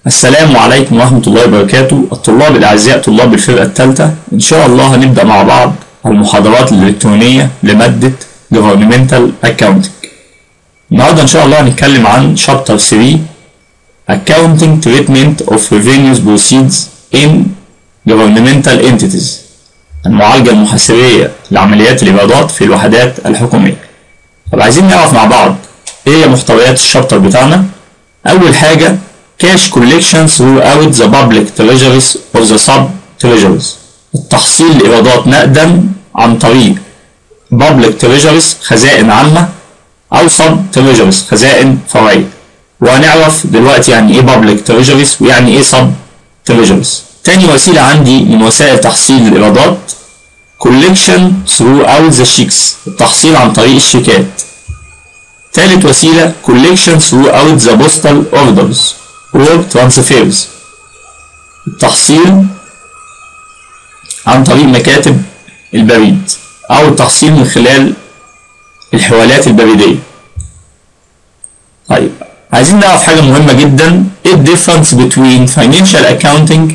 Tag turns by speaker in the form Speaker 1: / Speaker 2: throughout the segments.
Speaker 1: السلام عليكم ورحمة الله وبركاته الطلاب الأعزاء طلاب الفرقة الثالثة إن شاء الله هنبدأ مع بعض المحاضرات الإلكترونية لمادة Governmental Accounting النهاردة إن شاء الله هنتكلم عن Chapter 3 Accounting Treatment of Revenues Proceeds in Governmental Entities المعالجة المحاسبية لعمليات الإيرادات في الوحدات الحكومية طب عايزين نعرف مع بعض إيه هي محتويات الشابتر بتاعنا أول حاجة cash collection throughout the public treasuries or the sub treasuries التحصيل لإيرادات نقدا عن طريق public treasuries خزائن عامة أو sub treasuries خزائن فرعية وهنعرف دلوقتي يعني إيه public treasuries ويعني إيه sub treasuries تاني وسيلة عندي من وسائل تحصيل الإيرادات collection throughout the checks التحصيل عن طريق الشيكات تالت وسيلة collection throughout the postal orders or transfers التحصيل عن طريق مكاتب البريد أو التحصيل من خلال الحوالات البريدية طيب عايزين نعرف حاجة مهمة جدا ايه الديفرنس between financial accounting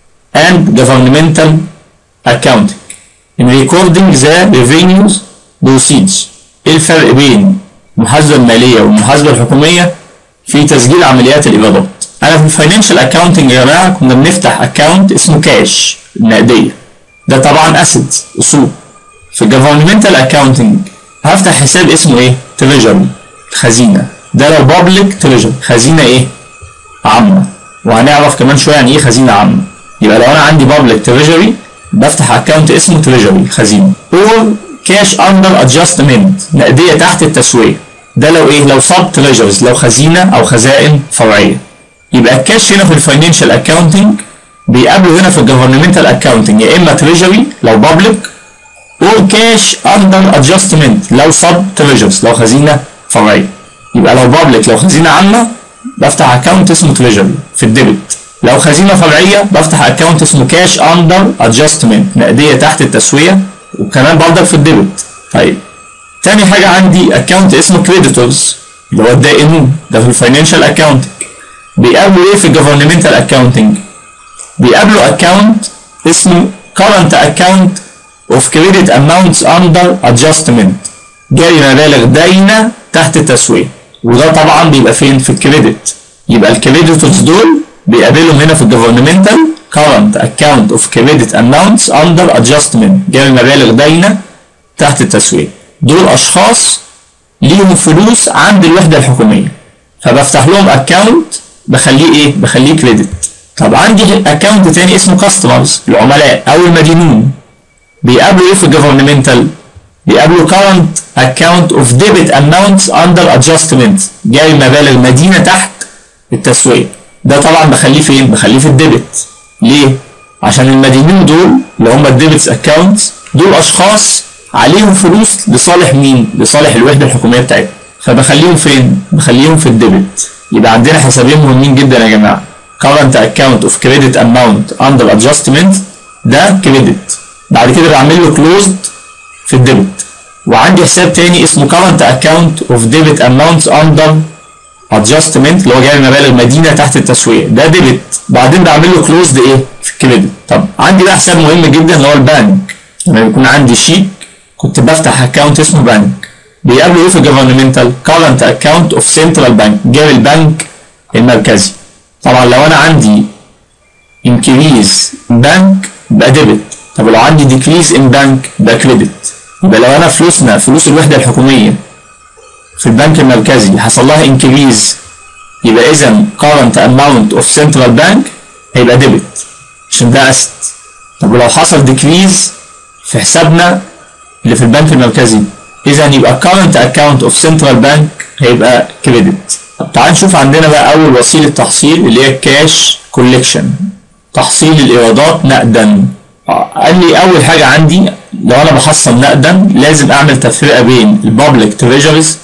Speaker 1: and governmental accounting in recording the revenues proceeds ايه الفرق بين المحاسبة المالية والمحاسبة الحكومية في تسجيل عمليات الإيرادات أنا في الفاينانشال أكاونتنج يا جماعة كنا بنفتح أكاونت اسمه كاش النقدية ده طبعا أسيتس أصول في الجفرنمنتال أكاونتنج هفتح حساب اسمه إيه؟ تريجري خزينة ده لو بابليك تريجري خزينة إيه؟ عامة وهنعرف كمان شوية يعني إيه خزينة عامة يبقى لو أنا عندي بابليك تريجري بفتح أكاونت اسمه تريجري خزينة اور كاش اندر ادجستمنت نقدية تحت التسوية ده لو ايه لو سب تريجرز لو خزينة او خزائن فرعية يبقى الكاش هنا في الفاينانشال اكاونتنج بيقابله هنا في الجفرنمنتال اكاونتنج يا اما تريجري لو بابليك او كاش اندر ادجستمنت لو سب تريجرز لو خزينة فرعية يبقى لو بابليك لو خزينة عامة بفتح اكاونت اسمه تريجري في الديبت لو خزينة فرعية بفتح اكاونت اسمه كاش اندر ادجستمنت نقدية تحت التسوية وكمان برضك في الديبت طيب تاني حاجة عندي اكونت اسمه كريديتورز اللي هو الدائنون ده في الفاينانشال اكاونتنج بيقابلوا ايه في الجفرنمنتال اكاونتنج بيقابلوا اكونت اسمه current account of credit amounts under adjustment جاري مبالغ داينة تحت التسوية وده طبعا بيبقى فين في الكريدت يبقى الكريديتورز دول بيقابلهم هنا في الجفرنمنتال current account of credit amounts under adjustment جاري مبالغ داينة تحت التسوية دول أشخاص ليهم فلوس عند الوحدة الحكومية فبفتح لهم أكاونت بخليه إيه؟ بخليه كريدت طب عندي أكاونت تاني اسمه كاستمرز العملاء أو المدينون بيقابلوا إيه في الجفرنمنتال؟ بيقابلوا current account of debit amounts under adjustment جاري مبالغ مدينة تحت التسوية ده طبعا بخليه فين؟ بخليه في الديبت ليه؟ عشان المدينين دول اللي هم الديبتس اكاونتس دول اشخاص عليهم فلوس لصالح مين؟ لصالح الوحده الحكوميه بتاعتهم فبخليهم فين؟ بخليهم في الديبت يبقى عندنا حسابين مهمين جدا يا جماعه current account of credit amount under adjustment ده كريدت بعد كده بعمل له closed في الديبت وعندي حساب تاني اسمه current account of debit amounts under adjustment اللي هو جاي مبالغ مدينه تحت التسويه ده ديبت بعدين بعمل له كلوزد ايه في الكريدت طب عندي بقى حساب مهم جدا اللي هو البنك لما يكون عندي شيك كنت بفتح اكونت اسمه بنك بيقابله ايه في الجفرنمنتال كارنت اكونت اوف سنترال بنك جاب البنك المركزي طبعا لو انا عندي انكريز بنك يبقى ديبت طب لو عندي ديكريز ان بنك يبقى كريدت يبقى لو انا فلوسنا فلوس الوحده الحكوميه في البنك المركزي حصل لها انكريز يبقى اذا current amount of central bank هيبقى ديبت عشان ده اسد طب ولو حصل ديكريز في حسابنا اللي في البنك المركزي اذا يبقى current account of central bank هيبقى كريدت طب تعال نشوف عندنا بقى اول وسيله تحصيل اللي هي كاش كوليكشن تحصيل الايرادات نقدا قال لي اول حاجه عندي لو انا بحصل نقدا لازم اعمل تفرقه بين البابليك تريجريز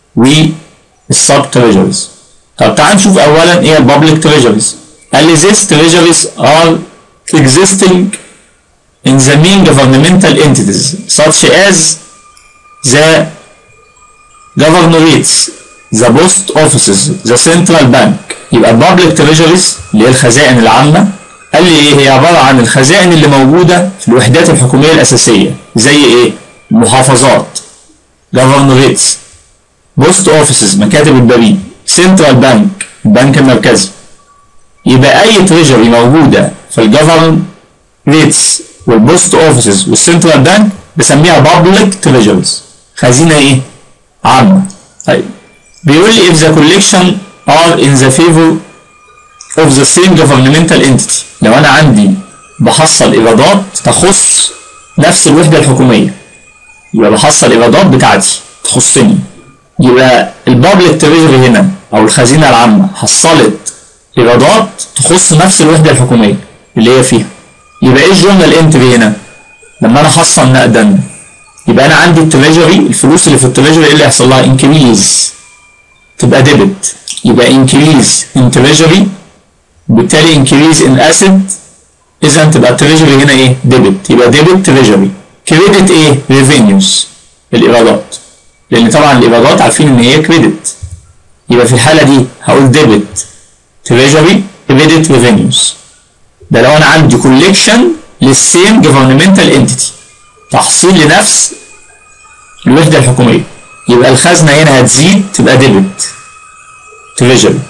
Speaker 1: والسب تريجريز طب تعال نشوف اولا ايه البابليك تريجريز قال لي these treasuries are existing in the main governmental entities such as the governorates the post offices the central bank يبقى public treasuries اللي هي الخزائن العامة قال لي ايه هي عبارة عن الخزائن اللي موجودة في الوحدات الحكومية الأساسية زي ايه المحافظات governorates post offices مكاتب البريد central bank البنك المركزي يبقى أي treasury موجودة في الجفرن ريتس والبوست اوفيسز والسنترال بانك بسميها public treasuries خزينة ايه؟ عامة طيب بيقول لي if the collection are in the favor of the same governmental entity لو انا عندي بحصل ايرادات تخص نفس الوحدة الحكومية يبقى بحصل ايرادات بتاعتي تخصني يبقى البابليك تريجري هنا او الخزينة العامة حصلت ايرادات تخص نفس الوحدة الحكومية اللي هي فيها يبقى ايه الجورنال انتري هنا لما انا احصل نقدا يبقى انا عندي التريجري الفلوس اللي في التريجري ايه اللي يحصل لها انكريز تبقى ديبت يبقى انكريز ان تريجري بالتالي انكريز ان اسيت اذا تبقى التريجري هنا ايه ديبت يبقى ديبت تريجري كريدت ايه ريفينيوز الايرادات لان طبعا الايرادات عارفين ان هي كريدت يبقى في الحاله دي هقول ديبت تريجري كريدت ريفينيوز ده لو انا عندي كوليكشن للسيم جوفرنمنتال انتيتي تحصيل لنفس الوحده الحكوميه يبقى الخزنه هنا هتزيد تبقى ديبت تريجري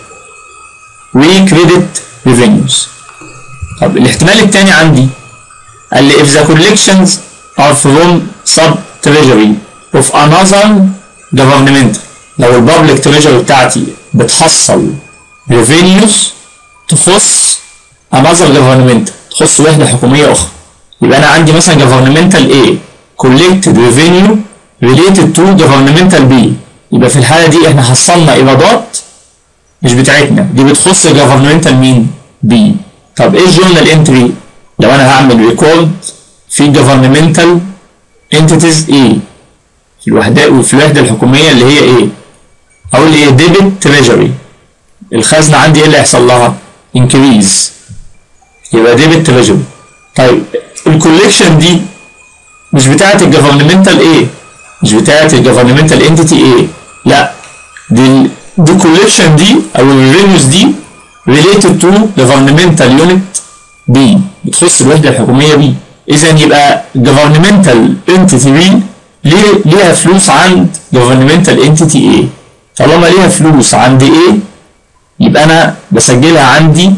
Speaker 1: وكريدت ريفينيوز طب الاحتمال الثاني عندي قال لي if the collections are from sub treasury of another government لو البابليك تريجري بتاعتي بتحصل revenues تخص another government تخص وحدة حكومية أخرى يبقى أنا عندي مثلا governmental A collected revenue related to governmental B يبقى في الحالة دي احنا حصلنا إيرادات مش بتاعتنا دي بتخص governmental مين B طب ايه الجورنال انتري لو انا هعمل ريكورد في governmental entities A في الوحدة وفي الوحدة الحكومية اللي هي ايه اقول ايه debit treasury الخزنة عندي ايه اللي هيحصل لها increase يبقى ديبت تريجري طيب الكوليكشن دي مش بتاعت الجفرنمنتال ايه مش بتاعت الجفرنمنتال انتيتي ايه لا دي دي كوليكشن دي او الريفينيوز دي related to governmental unit B بتخص الوحدة الحكومية B إذا يبقى governmental entity B ليه ليها فلوس عند governmental entity A طالما ليها فلوس عند A يبقى أنا بسجلها عندي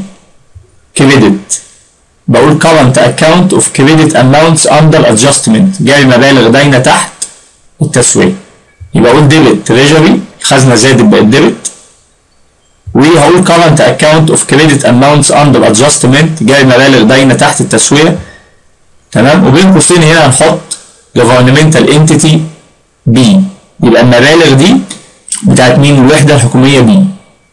Speaker 1: كريدت بقول current account of credit amounts under adjustment جاي مبالغ داينة تحت التسوية يبقى اقول ديبت تريجري الخزنة زادت بقت ديبت وهقول current account of credit amounts under adjustment جاي مبالغ داينة تحت التسوية تمام وبين قوسين هنا هنحط governmental entity B يبقى المبالغ دي بتاعت مين الوحدة الحكومية B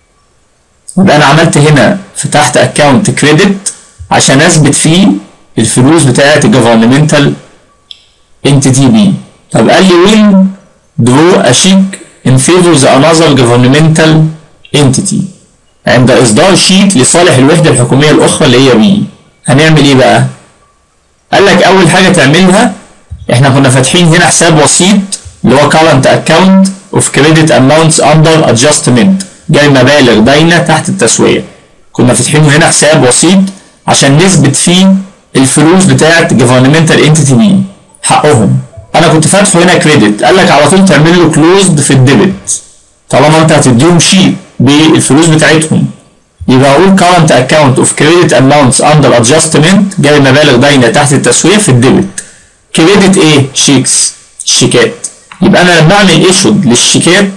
Speaker 1: يبقى انا عملت هنا فتحت اكونت كريدت عشان اثبت فيه الفلوس بتاعت الجفرنمنتال انتيتي بي طب قال لي وين درو اشيك ان فيفور ذا انذر جفرنمنتال انتيتي عند اصدار شيك لصالح الوحده الحكوميه الاخرى اللي هي بي هنعمل ايه بقى قال لك اول حاجه تعملها احنا كنا فاتحين هنا حساب وسيط اللي هو current account of credit amounts under adjustment جاي مبالغ باينة تحت التسوية كنا فاتحينه هنا حساب وسيط عشان نثبت فيه الفلوس بتاعت governmental entity بي حقهم انا كنت فاتحه هنا كريدت قال لك على طول تعمل له كلوزد في الديبت طالما انت هتديهم شيت بالفلوس بتاعتهم يبقى اقول current account of credit amounts under adjustment جاي مبالغ باينة تحت التسوية في الديبت كريدت ايه شيكس الشيكات يبقى انا لما اعمل ايشود للشيكات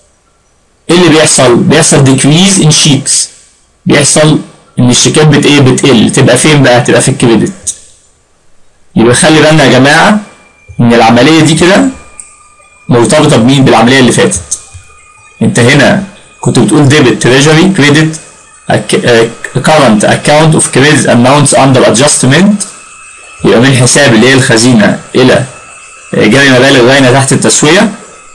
Speaker 1: ايه اللي بيحصل؟ بيحصل ديكريز ان شيكس بيحصل ان الشيكات بت ايه بتقل تبقى فين بقى؟ تبقى في الكريدت يبقى خلي بالنا يا جماعه ان العمليه دي كده مرتبطه بمين؟ بالعمليه اللي فاتت انت هنا كنت بتقول ديبت تريجري كريدت current account of credit amounts under adjustment يبقى من حساب اللي هي الخزينه الى جاري مبالغ باينه تحت التسويه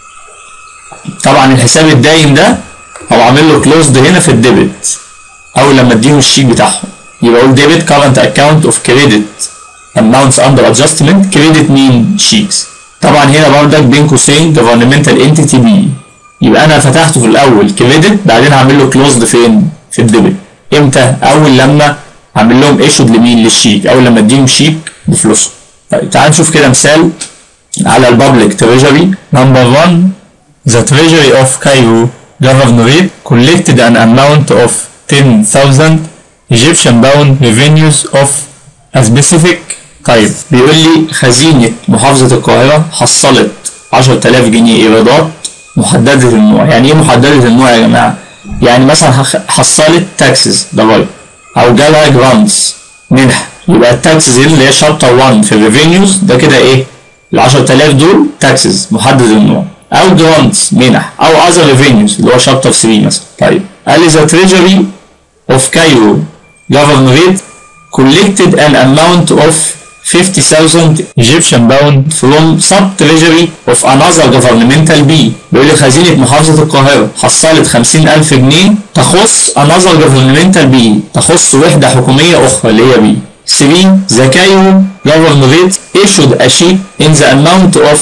Speaker 1: طبعا الحساب الدايم ده او عامل له كلوزد هنا في الديبت اول لما اديهم الشيك بتاعهم يبقى اقول ديبت current account of credit amounts under adjustment credit مين شيكس طبعا هنا بردك بين قوسين governmental entity B يبقى انا فتحته في الاول كريدت بعدين هعمل له كلوزد فين في الديبت امتى اول لما هعمل لهم ايشود لمين للشيك اول لما اديهم شيك بفلوسهم طيب تعال نشوف كده مثال على البابليك تريجري نمبر 1 The treasury of Cairo governorate collected an amount of 10,000 Egyptian pound revenues of a specific type بيقول لي خزينة محافظة القاهرة حصلت 10000 جنيه إيرادات محددة النوع يعني إيه محددة النوع يا جماعة؟ يعني مثلا حصلت تاكسز ضرايب أو جالها جرانتس منح يبقى التاكسز اللي هي شابتر 1 في الريفينيوز ده كده إيه؟ ال 10000 دول تاكسز محدد النوع او جرانتس منح او اذر ريفينيوز اللي هو شابتر 3 مثلا طيب قال لي the treasury of Cairo governorate collected an amount of 50,000 Egyptian pound from sub-treasury of another governmental bee بيقول لي خزينة محافظة القاهرة حصلت 50,000 جنيه تخص another governmental bee تخص وحدة حكومية أخرى اللي هي بي 3. The Cairo governorate issued a sheet in the amount of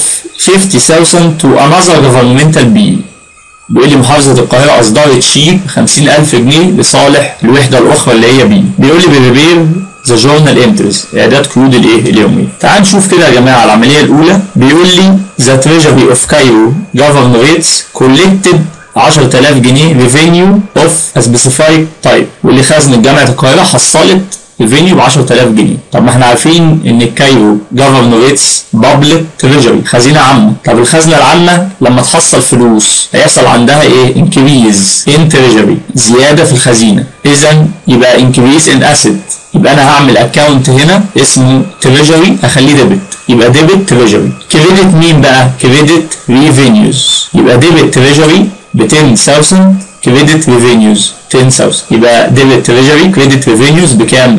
Speaker 1: 50,000 to another governmental bee بيقول لي محافظة القاهرة أصدرت شيك 50000 جنيه لصالح الوحدة الأخرى اللي هي بي بيقول لي بريبير ذا جورنال انترز إعداد قيود الإيه اليومية تعال نشوف كده يا جماعة العملية الأولى بيقول لي The Treasury of Cairo governorates collected 10000 جنيه revenue of a specified type واللي خزنة جامعة القاهرة حصلت ريفينيو ب 10000 جنيه طب ما احنا عارفين ان الكايرو جفرنوريتس بابليك تريجري خزينه عامه طب الخزنه العامه لما تحصل فلوس هيحصل عندها ايه انكريز ان تريجري زياده في الخزينه اذا يبقى انكريز ان اسيت يبقى انا هعمل اكونت هنا اسمه تريجري اخليه ديبت يبقى ديبت تريجري كريدت مين بقى كريدت ريفينيوز يبقى ديبت تريجري ب 10000 كريدت ريفينيوز 10000 يبقى ديبت تريجري كريدت ريفينيوز بكام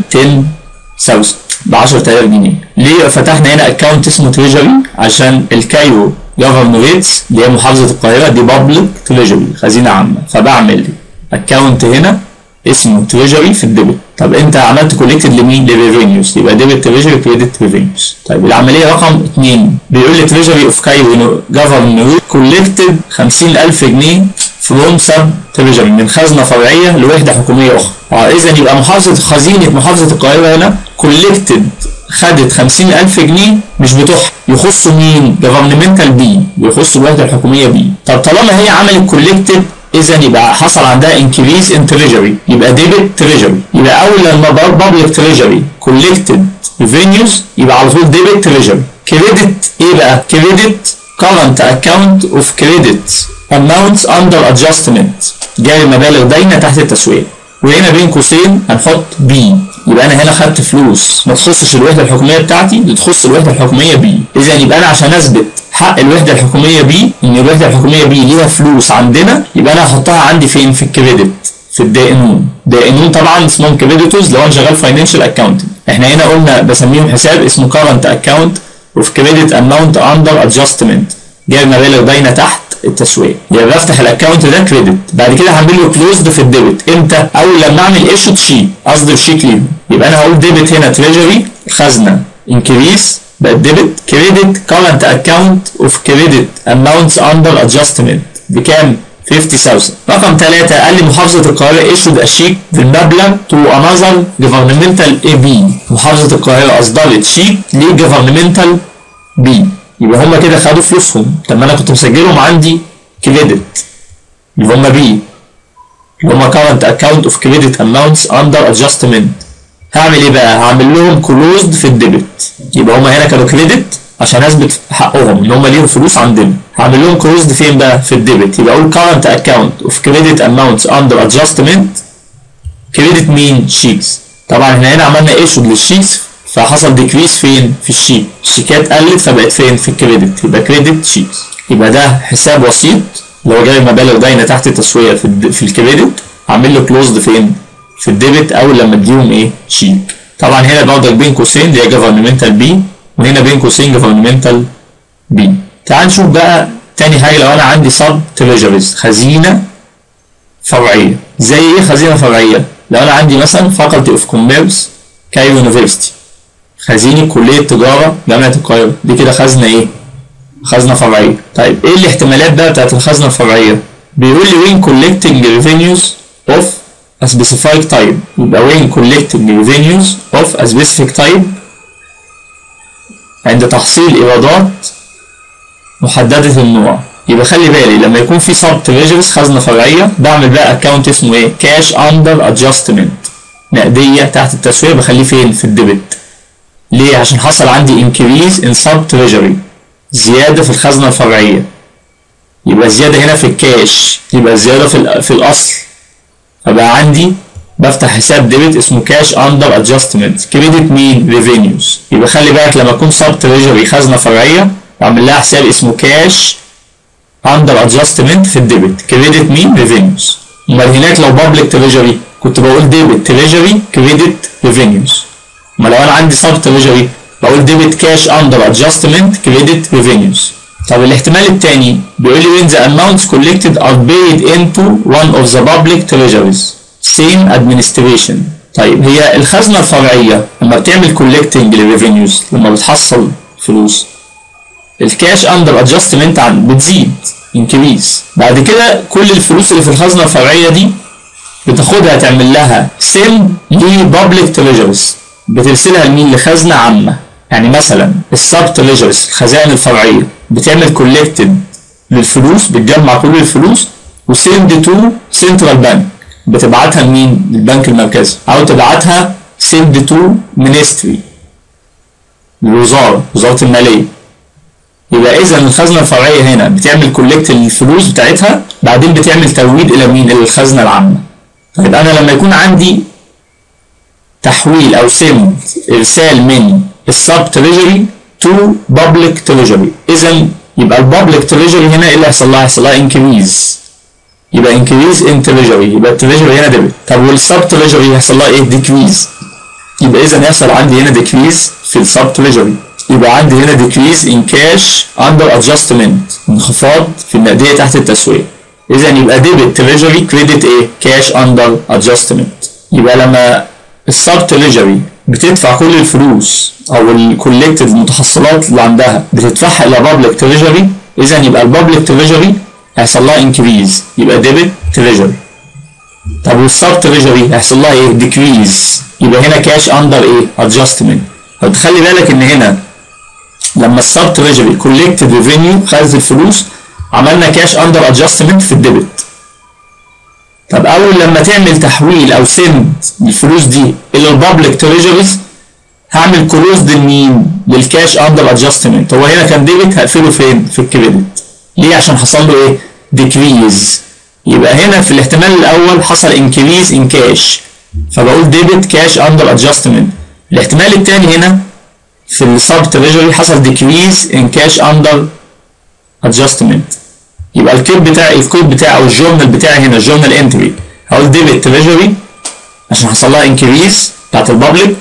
Speaker 1: 10000 ب 10000 جنيه ليه فتحنا هنا اكونت اسمه تريجري عشان الكايرو جفرنوريتس اللي هي محافظه القاهره دي بابليك تريجري خزينه عامه فبعمل اكونت هنا اسمه تريجري في الديبت طب انت عملت كوليكتد لمين للريفينيوز يبقى ديبت تريجري كريدت ريفينيوز طيب العمليه رقم 2 بيقول لي تريجري اوف كايرو جفرنوريت كوليكتد 50000 جنيه فروم سب تريجري من خزنه فرعيه لوحده حكوميه اخرى اه اذا يبقى محافظه خزينه محافظه القاهره هنا كوليكتد خدت 50000 جنيه مش بتوعها يخصوا مين؟ جفرنمنتال بي يخصوا الوحده الحكوميه بي طب طالما هي عملت كوليكتد اذا يبقى حصل عندها انكريز ان تريجري يبقى ديبت تريجري يبقى اول لما بابليك تريجري كوليكتد ريفينيوز يبقى على طول ديبت تريجري كريدت ايه بقى؟ كريدت current account of credit amounts under adjustment جاري مبالغ داينة تحت التسوية وهنا بين قوسين هنحط بي يبقى انا هنا خدت فلوس ما تخصش الوحده الحكوميه بتاعتي دي تخص الوحده الحكوميه بي اذا يبقى انا عشان اثبت حق الوحده الحكوميه بي ان الوحده الحكوميه بي ليها فلوس عندنا يبقى انا هحطها عندي فين في الكريدت في الدائنون دائنون طبعا اسمهم كريديتورز لو انا شغال فاينانشال اكاونتنج احنا هنا قلنا بسميهم حساب اسمه كارنت اكاونت اوف كريدت اماونت اندر ادجستمنت جاي مبالغ باينه تحت التسويه يبقى بفتح الاكونت ده كريدت بعد كده هعمل له كلوزد في الديبت امتى اول لما اعمل ايشوت شيك اصدر شيك ليهم يبقى انا هقول ديبت هنا تريجري خزنه انكريس بقت ديبت كريدت كارنت اكونت اوف كريدت اماونتس اندر ادجستمنت بكام 50000 رقم ثلاثة قال لي محافظة القاهرة ايشود الشيك بالمبلغ تو انذر جفرنمنتال اي بي محافظة القاهرة اصدرت شيك لجفرنمنتال بي يبقى هما كده خدوا فلوسهم طب ما انا كنت مسجلهم عندي كريدت اللي هما بي اللي هما current account of credit amounts under adjustment هعمل ايه بقى؟ هعمل لهم closed في الديبت يبقى هما هنا كانوا كريدت عشان اثبت حقهم ان هما ليهم فلوس عندنا هعمل لهم closed فين بقى؟ في الديبت يبقى اقول current account of credit amounts under adjustment كريدت مين؟ شيكس طبعا احنا هنا عملنا ايشود للشيكس فحصل ديكريس فين في الشيك الشيكات قلت فبقت فين في الكريدت يبقى كريدت شيكس يبقى ده حساب وسيط اللي هو جاي مبالغ داينه تحت التسويه في الد... في الكريدت عامل له كلوزد فين في الديبت اول لما اديهم ايه شيك طبعا هنا برضك بين قوسين اللي هي جفرنمنتال بي وهنا بين قوسين جفرنمنتال بي تعال نشوف بقى تاني حاجه لو انا عندي سب تريجريز خزينه فرعيه زي ايه خزينه فرعيه لو انا عندي مثلا فاكولتي اوف كوميرس كايرو يونيفرستي خزينة كلية تجارة جامعة القاهرة دي كده خزنة ايه؟ خزنة فرعية طيب ايه الاحتمالات بقى بتاعت الخزنة الفرعية؟ بيقول لي when collecting revenues of a specific type يبقى when collecting revenues of a specific type عند تحصيل إيرادات محددة النوع يبقى خلي بالي لما يكون في سب تريجرز خزنة فرعية بعمل بقى اكونت اسمه ايه كاش اندر ادجستمنت نقدية تحت التسوية بخليه فين في الديبت ليه عشان حصل عندي انكريز ان سب تريجري زيادة في الخزنة الفرعية يبقى زيادة هنا في الكاش يبقى زيادة في, ال- في الأصل فبقى عندي بفتح حساب ديبت اسمه كاش اندر ادجستمنت كريدت مين ريفينيوز يبقى خلي بالك لما اكون سب تريجري خزنة فرعية بعمل لها حساب اسمه كاش اندر ادجستمنت في الديبت كريدت مين ريفينيوز امال هناك لو بابليك تريجري كنت بقول ديبت تريجري كريدت ريفينيوز امال لو انا عندي سب تريجري بقول ديبت كاش اندر ادجستمنت كريدت ريفينيوز طب الاحتمال الثاني بيقول لي when the amounts collected are paid into one of the public treasuries same administration طيب هي الخزنة الفرعية لما بتعمل collecting للريفينيوز لما بتحصل فلوس الكاش اندر ادجستمنت عن بتزيد انكريز بعد كده كل الفلوس اللي في الخزنه الفرعيه دي بتاخدها تعمل لها سيل لبابليك تريجرز بترسلها لمين لخزنه عامه يعني مثلا السب تريجرز الخزائن الفرعيه بتعمل كولكتد للفلوس بتجمع كل الفلوس وسيند تو سنترال بانك بتبعتها لمين للبنك المركزي او تبعتها سيند تو مينستري للوزاره وزاره الماليه يبقى اذا الخزنه الفرعيه هنا بتعمل كولكت الفلوس بتاعتها بعدين بتعمل ترويج الى مين الى الخزنه العامه طيب انا لما يكون عندي تحويل او سند ارسال من السب تريجري تو بابليك تريجري اذا يبقى البابليك تريجري هنا ايه اللي هيحصل لها هيحصل لها انكريز يبقى انكريز ان تريجري يبقى التريجري هنا ديبت طب والسب تريجري هيحصل لها ايه ديكريز يبقى اذا يحصل عندي هنا ديكريز في السب تريجري يبقى عندي هنا decrease in cash under adjustment انخفاض في النقدية تحت التسوية إذا يبقى debit treasury credit إيه cash under adjustment يبقى لما السب تريجري بتدفع كل الفلوس أو الكولكتد المتحصلات اللي عندها بتدفعها إلى public treasury إذا يبقى البابليك تريجري هيحصل لها increase يبقى debit treasury طب والسب تريجري هيحصل لها إيه decrease يبقى هنا cash under إيه adjustment طب خلي بالك إن هنا لما السب تريجري كولكتد ريفينيو خدت الفلوس عملنا كاش اندر ادجستمنت في الديبت طب اول لما تعمل تحويل او سند الفلوس دي الى البابليك تريجريز هعمل كلوز لمين للكاش اندر ادجستمنت هو هنا كان ديبت هقفله فين في الكريدت ليه عشان حصل له ايه ديكريز يبقى هنا في الاحتمال الاول حصل انكريز ان كاش فبقول ديبت كاش اندر ادجستمنت الاحتمال الثاني هنا في السب تريجري حصل ديكريز ان كاش اندر ادجستمنت يبقى الكود بتاعي الكود بتاعي او الجورنال بتاعي هنا الجورنال انتري هقول ديبت تريجري عشان حصل لها انكريز بتاعت البابليك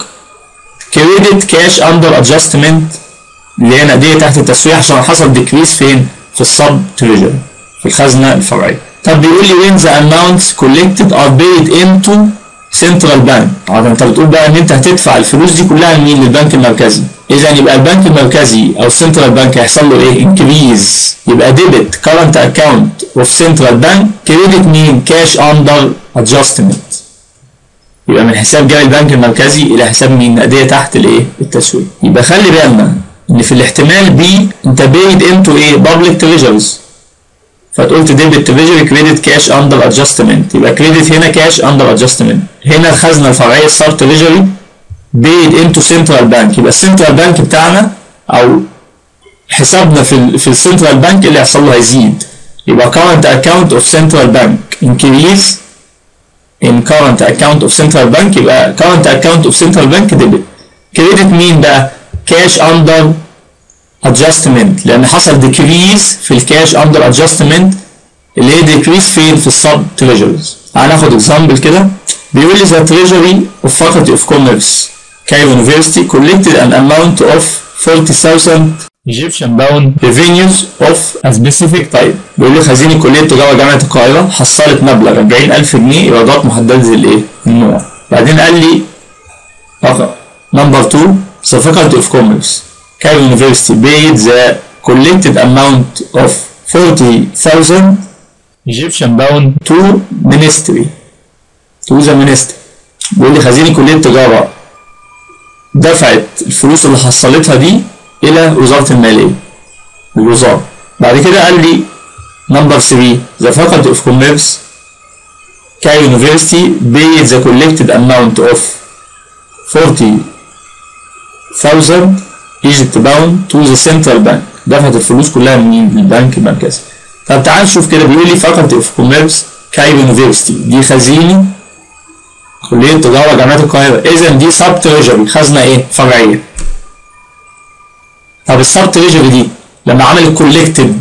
Speaker 1: كريدت كاش اندر ادجستمنت اللي هي نقديه تحت التسويح عشان حصل ديكريز فين في السب تريجري في الخزنه الفرعيه طب بيقول لي when the amounts collected are paid into سنترال بانك طبعا انت بتقول بقى ان انت هتدفع الفلوس دي كلها لمين للبنك المركزي اذا يبقى البنك المركزي او السنترال بانك هيحصل له ايه انكريز يبقى ديبت كارنت اكاونت اوف سنترال بانك كريدت مين كاش اندر ادجستمنت يبقى من حساب جاري البنك المركزي الى حساب مين نقديه تحت الايه التسويق يبقى خلي بالنا ان في الاحتمال بي انت بيد انتو ايه بابليك تريجرز فتقول ديبت تريجري كريدت كاش اندر ادجستمنت يبقى كريدت هنا كاش اندر ادجستمنت هنا الخزنه الفرعيه السب تريجري بيد انتو سنترال بانك يبقى السنترال بانك بتاعنا او حسابنا في ال في السنترال بانك اللي هيحصل له هيزيد يبقى current account of central bank increase in current account of central bank يبقى current account of central bank debit كريدت مين بقى cash under adjustment لان حصل decrease في الكاش under adjustment اللي هي decrease فين في السب تريجريز هناخد example كده بيقول لي the treasury of faculty of commerce Cairo University collected an amount of 40,000 Egyptian pound revenues of a specific type بيقول لي خزينة كلية تجارة جامعة القاهرة حصلت مبلغ 40000 جنيه إيرادات محددة الإيه؟ النوع بعدين قال لي نمبر 2 the faculty of commerce Cairo University paid the collected amount of 40,000 Egyptian bound to ministry to the ministry بيقول لي خزينة كلية تجارة دفعت الفلوس اللي حصلتها دي إلى وزارة المالية الوزارة بعد كده قال لي نمبر 3 the faculty of commerce K University paid the collected amount of 40,000 Egypt pound to the central bank دفعت الفلوس كلها من البنك المركزي طب تعال نشوف كده بيقول لي faculty of commerce كايرو يونيفرستي دي خزينة كلية تجارة جامعة القاهرة إذا دي سب تريجري خزنة إيه؟ فرعية طب السب تريجري دي لما عملت كولكتد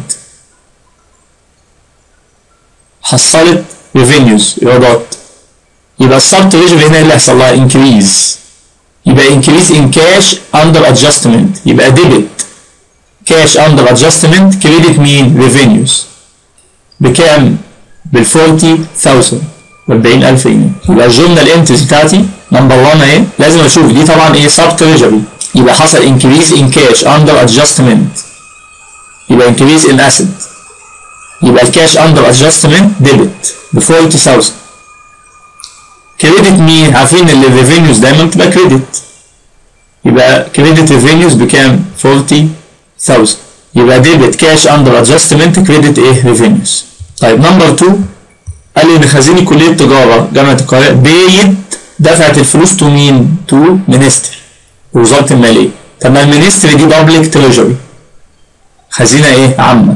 Speaker 1: حصلت ريفينيوز ايرادات يبقى السب تريجري هنا اللي هيحصل لها انكريز يبقى انكريز ان كاش اندر ادجستمنت يبقى ديبت كاش اندر ادجستمنت كريدت مين ريفينيوز بكام؟ بال 40000 ب 40000 جنيه يبقى الجمله الانتس بتاعتي نمبر 1 اهي لازم اشوف دي طبعا ايه سب تريجري يبقى حصل انكريز ان كاش اندر ادجستمنت يبقى انكريز ان اسيد يبقى الكاش اندر ادجستمنت ديبت ب 40000 كريدت مين؟ عارفين ان الريفينيوز دايما بتبقى كريدت يبقى كريدت ريفينيوز بكام؟ 40000 يبقى ديبت كاش اندر ادجستمنت كريدت ايه؟ ريفينيوز طيب نمبر 2 قال لي ان خزيني كليه تجاره جامعه القاهره بيد دفعت الفلوس تو مين؟ تو مينستر وزاره الماليه طب ما المينستري دي بابليك تريجري خزينه ايه؟ عامه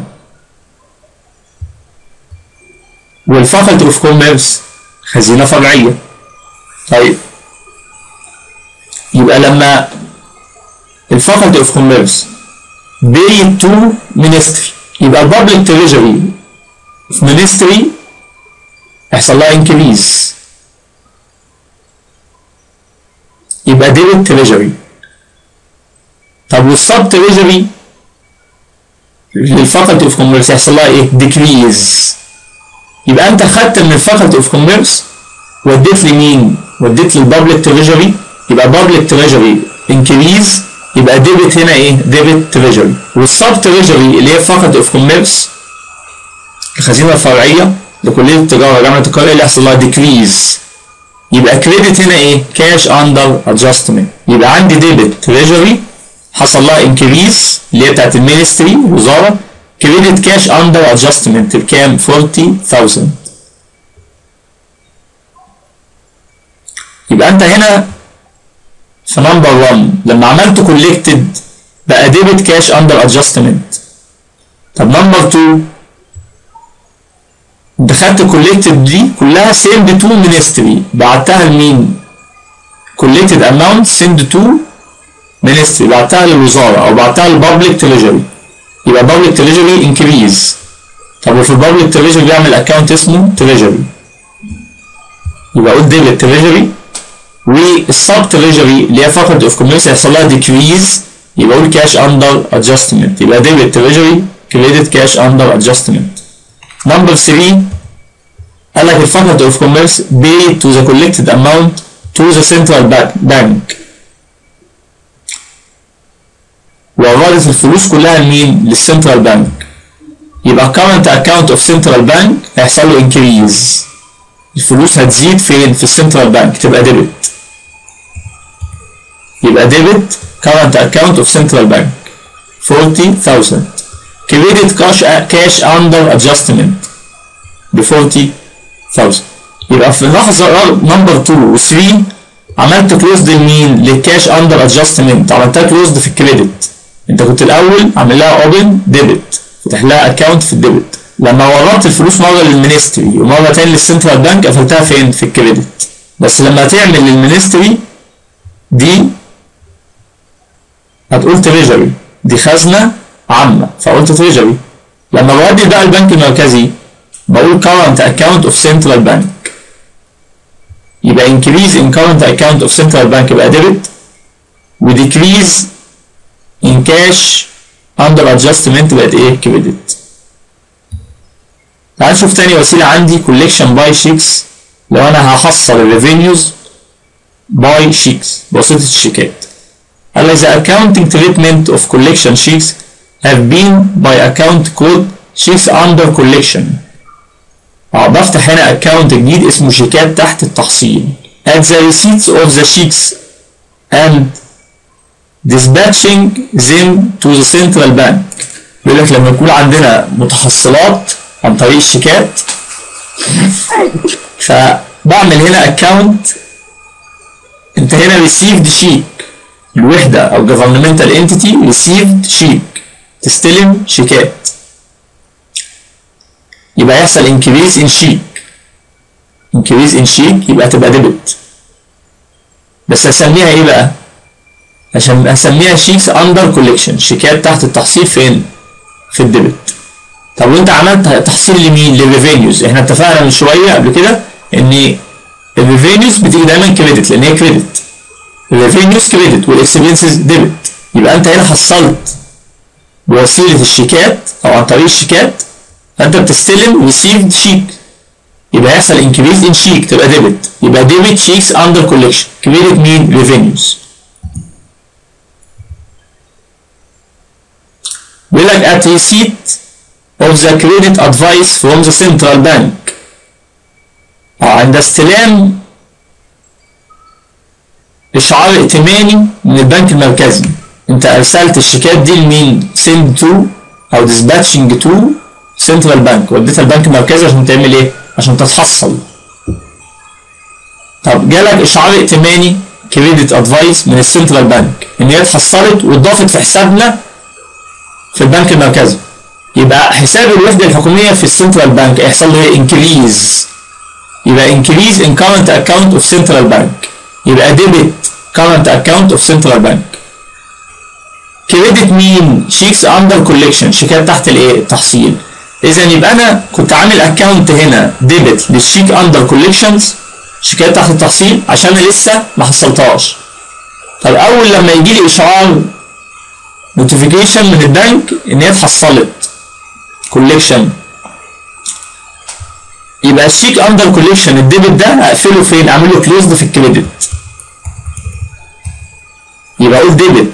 Speaker 1: والفاكولتي اوف كوميرس خزينه فرعيه طيب يبقى لما الفاكولتي اوف كوميرس بيد تو مينستري يبقى البابليك تريجري في مينستري يحصل لها انكريز يبقى ديبت تريجري طب والسب تريجري للفاكولتي اوف كوميرس يحصل لها ايه؟ ديكريز يبقى انت خدت من الفاكولتي اوف كوميرس وديت لمين؟ وديت للبابليك تريجري يبقى بابليك تريجري انكريز يبقى ديبت هنا ايه؟ ديبت تريجري والسب تريجري اللي هي فاكولتي اوف كوميرس الخزينه الفرعيه لكليه التجاره جامعه القاهره اللي يحصل لها ديكريز يبقى كريدت هنا ايه؟ كاش اندر ادجستمنت يبقى عندي ديبت تريجري حصل لها انكريز اللي هي بتاعت المينستري وزاره كريدت كاش اندر ادجستمنت بكام؟ 40000 يبقى انت هنا في نمبر 1 لما عملت كولكتد بقى ديبت كاش اندر ادجستمنت طب نمبر 2 انت خدت كولكتد دي كلها سيند تو مينستري بعتها لمين؟ كولكتد اماونت سيند تو مينستري بعتها للوزاره او بعتها للبابليك تريجري يبقى بابليك تريجري انكريز طب وفي البابليك تريجري بيعمل اكونت اسمه تريجري يبقى قول ديبت تريجري والسب تريجري اللي هي فقط اوف كوميرس هيحصل لها ديكريز يبقى قول كاش اندر ادجستمنت يبقى ديبت تريجري كريدت كاش اندر ادجستمنت نمبر 3 قال لك الفقط اوف كوميرس pay to the collected amount to the central bank وعرضت الفلوس كلها لمين؟ للسنترال بانك يبقى current account of central bank هيحصل له increase الفلوس هتزيد فين؟ في السنترال بانك تبقى ديبت يبقى ديبت current account of central bank 40000 credit cash cash under adjustment ب 40000 يبقى في لحظة نمبر 2 و 3 عملت كلوزد لمين؟ للكاش اندر ادجستمنت عملتها كلوزد في الكريدت انت كنت الاول عامل لها اوبن ديبت فتح لها اكونت في الديبت لما ورطت الفلوس مره للمينستري ومره تاني للسنترال بانك قفلتها فين؟ في الكريدت بس لما تعمل للمينستري دي هتقول تريجري دي خزنه عامه فقلت تريجري لما بودي بقى البنك المركزي بقول current account of central bank يبقى increase in current account of central bank يبقى debit و decrease in cash under adjustment بقت ايه credit تعال نشوف تاني وسيلة عندي collection by checks لو انا هحصل الريفينيوز by checks بواسطة الشيكات قال لك the accounting treatment of collection checks have been by account code checks under collection اه بفتح هنا اكونت جديد اسمه شيكات تحت التحصيل at the receipts of the checks and dispatching them to the central bank بيقول لك لما يكون عندنا متحصلات عن طريق الشيكات فبعمل هنا اكونت انت هنا received شيك الوحدة او governmental entity received شيك تستلم شيكات يبقى يحصل increase in شيك increase in شيك يبقى تبقى ديبت بس هسميها ايه بقى عشان هسميها شيكس اندر كوليكشن شيكات تحت التحصيل فين في الديبت طب وانت عملت تحصيل لمين للريفينيوز احنا اتفقنا من شويه قبل كده ان الريفينيوز بتيجي دايما كريدت لان هي كريدت الريفينيوز كريدت والاكسبنسز ديبت يبقى انت هنا حصلت بوسيله الشيكات او عن طريق الشيكات فانت بتستلم received شيك يبقى يحصل انكريز ان شيك تبقى ديبت يبقى ديبت شيكس اندر كوليكشن كريدت مين ريفينيوز بيقول لك at receipt of the credit advice from the central bank اه عند استلام اشعار ائتماني من البنك المركزي انت ارسلت الشيكات دي لمين send to او dispatching to central bank وديتها البنك المركزي عشان تعمل ايه عشان تتحصل طب جالك اشعار ائتماني كريدت ادفايس من السنترال بانك ان هي اتحصلت واتضافت في حسابنا في البنك المركزي يبقى حساب الوحده الحكوميه في السنترال بانك هيحصل له ايه انكريز يبقى انكريز ان current account of central bank يبقى ديبت current account of central bank كريدت مين شيكس اندر كوليكشن شيكات تحت الايه التحصيل اذا يبقى انا كنت عامل اكونت هنا ديبت للشيك اندر كوليكشنز شيكات تحت التحصيل عشان انا لسه ما حصلتهاش طب اول لما يجي لي اشعار نوتيفيكيشن من البنك ان هي اتحصلت كوليكشن يبقى الشيك اندر كوليكشن الديبت ده اقفله فين اعمل له كلوزد في الكريدت يبقى اقول ديبت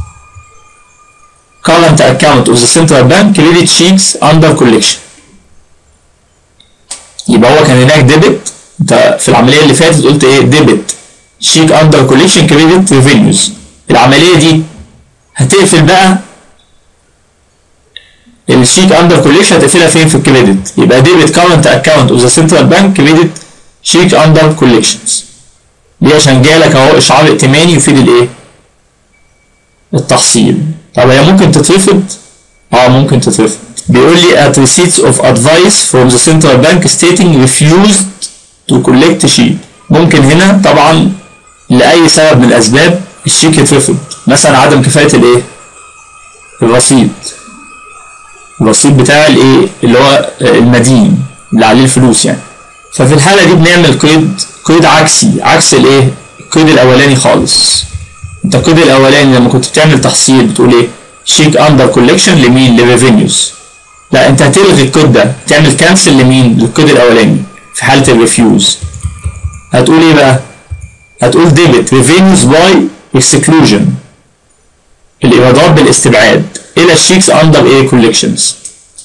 Speaker 1: current account of the central bank credit checks under collection يبقى هو كان هناك ديبت انت في العمليه اللي فاتت قلت ايه ديبت شيك اندر كوليكشن كريدت ريفينيوز العمليه دي هتقفل بقى الشيك اندر كوليكشن هتقفلها فين في الكريدت يبقى ديبت كارنت اكونت اوف ذا سنترال بانك كريدت شيك اندر كوليكشنز ليه عشان جالك اهو اشعار ائتماني يفيد الايه التحصيل طب هي ممكن تترفض اه ممكن تترفض بيقول لي at receipts of advice from the central bank stating refused to collect sheet ممكن هنا طبعا لأي سبب من الأسباب الشيك يترفض مثلا عدم كفاية الإيه؟ الرصيد الرصيد بتاع الإيه؟ اللي هو المدين اللي عليه الفلوس يعني ففي الحالة دي بنعمل قيد قيد عكسي عكس الإيه؟ القيد الأولاني خالص انت القيد الاولاني لما كنت بتعمل تحصيل بتقول ايه شيك اندر كوليكشن لمين لريفينيوز لا انت هتلغي القيد ده تعمل كانسل لمين للقيد الاولاني في حاله الريفيوز هتقول ايه بقى هتقول ديبت ريفينيوز باي اكسكلوجن الايرادات بالاستبعاد الى الشيكس اندر ايه كوليكشنز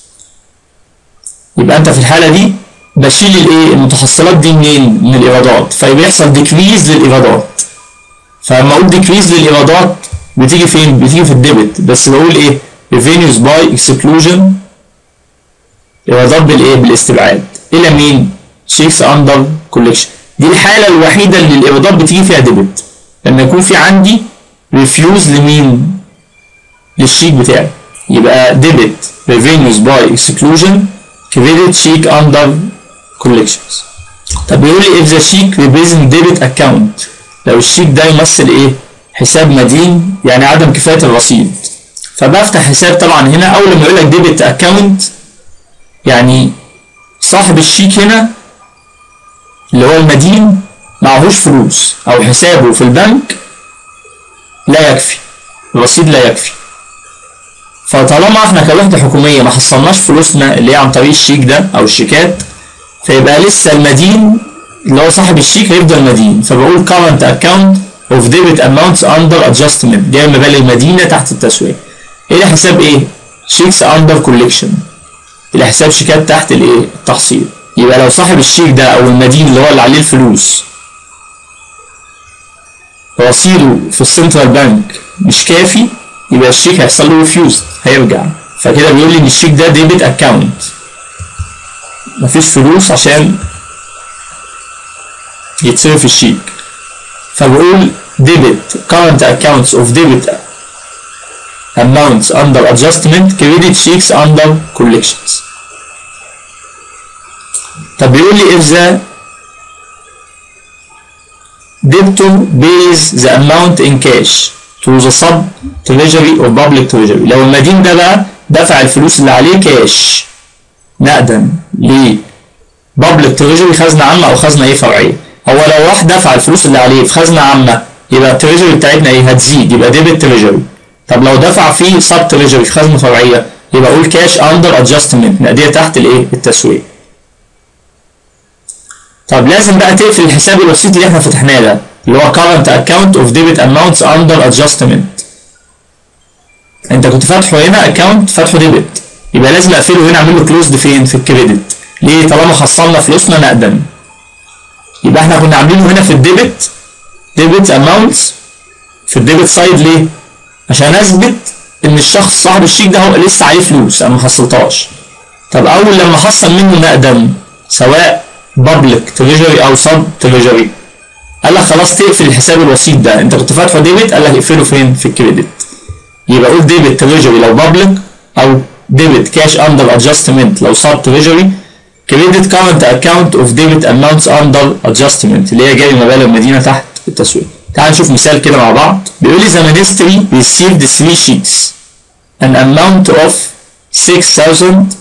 Speaker 1: يبقى انت في الحاله دي بشيل الايه المتحصلات دي منين من الايرادات فبيحصل ديكريز للايرادات فلما اقول ديكريز للايرادات بتيجي فين؟ بتيجي في الديبت بس بقول ايه؟ revenues by exclusion ايرادات بالايه؟ بالاستبعاد الى مين؟ شيكس اندر كوليكشن دي الحاله الوحيده اللي الايرادات بتيجي فيها ديبت لما يكون في عندي ريفيوز لمين؟ للشيك بتاعي يبقى ديبت revenues by exclusion credit check under collections طب بيقول لي if the check represent debit account لو الشيك ده يمثل ايه حساب مدين يعني عدم كفايه الرصيد فبفتح حساب طبعا هنا اول ما يقول لك ديبت اكونت يعني صاحب الشيك هنا اللي هو المدين معهوش فلوس او حسابه في البنك لا يكفي الرصيد لا يكفي فطالما احنا كوحده حكوميه ما حصلناش فلوسنا اللي هي عن طريق الشيك ده او الشيكات فيبقى لسه المدين اللي هو صاحب الشيك هيفضل مدين فبقول current account of debit amounts under adjustment جاي مبالغ مدينة تحت التسوية إلى حساب إيه؟ شيكس under collection إلى حساب شيكات تحت الإيه؟ التحصيل يبقى لو صاحب الشيك ده او المدين اللي هو اللي عليه الفلوس رصيده في السنترال بانك مش كافي يبقى الشيك هيحصل له ريفيوز هيرجع فكده بيقول لي ان الشيك ده ديبت اكاونت مفيش فلوس عشان يتصرف الشيك فبقول debit current accounts of debit amounts under adjustment credit checks under collections طب بيقول لي if the debtor pays the amount in cash to the sub treasury or public treasury لو المدين ده بقى دفع الفلوس اللي عليه كاش نقدا ل public treasury خزنة عامة أو خزنة إيه فرعية هو لو راح دفع الفلوس اللي عليه في خزنة عامة يبقى التريجري بتاعتنا إيه هتزيد يبقى ديبت تريجري طب لو دفع في سب تريجري في خزنة فرعية يبقى أقول كاش أندر أدجستمنت نقدية تحت الإيه التسوية طب لازم بقى تقفل الحساب الوسيط اللي احنا فتحناه ده اللي هو current account of debit amounts under adjustment انت كنت فاتحه هنا account فاتحه ديبت يبقى لازم اقفله هنا اعمل له كلوزد فين في الكريدت ليه طالما خصمنا فلوسنا نقدا يبقى احنا كنا عاملينه هنا في الديبت ديبت اماونتس في الديبت سايد ليه عشان اثبت ان الشخص صاحب الشيك ده هو لسه عليه فلوس انا ما حصلتهاش طب اول لما حصل منه نقدا سواء بابليك تريجري او سب تريجري قال لك خلاص تقفل الحساب الوسيط ده انت كنت فاتحه ديبت قال لك اقفله فين في الكريدت يبقى قول ديبت تريجري لو بابليك او ديبت كاش اندر ادجستمنت لو سب تريجري كريدت كارنت اكونت اوف ديبت اماونتس اندر ادجستمنت اللي هي جاي مبالغ مدينه تحت التسويق تعال نشوف مثال كده مع بعض بيقول لي the ministry received three sheets an amount of 6000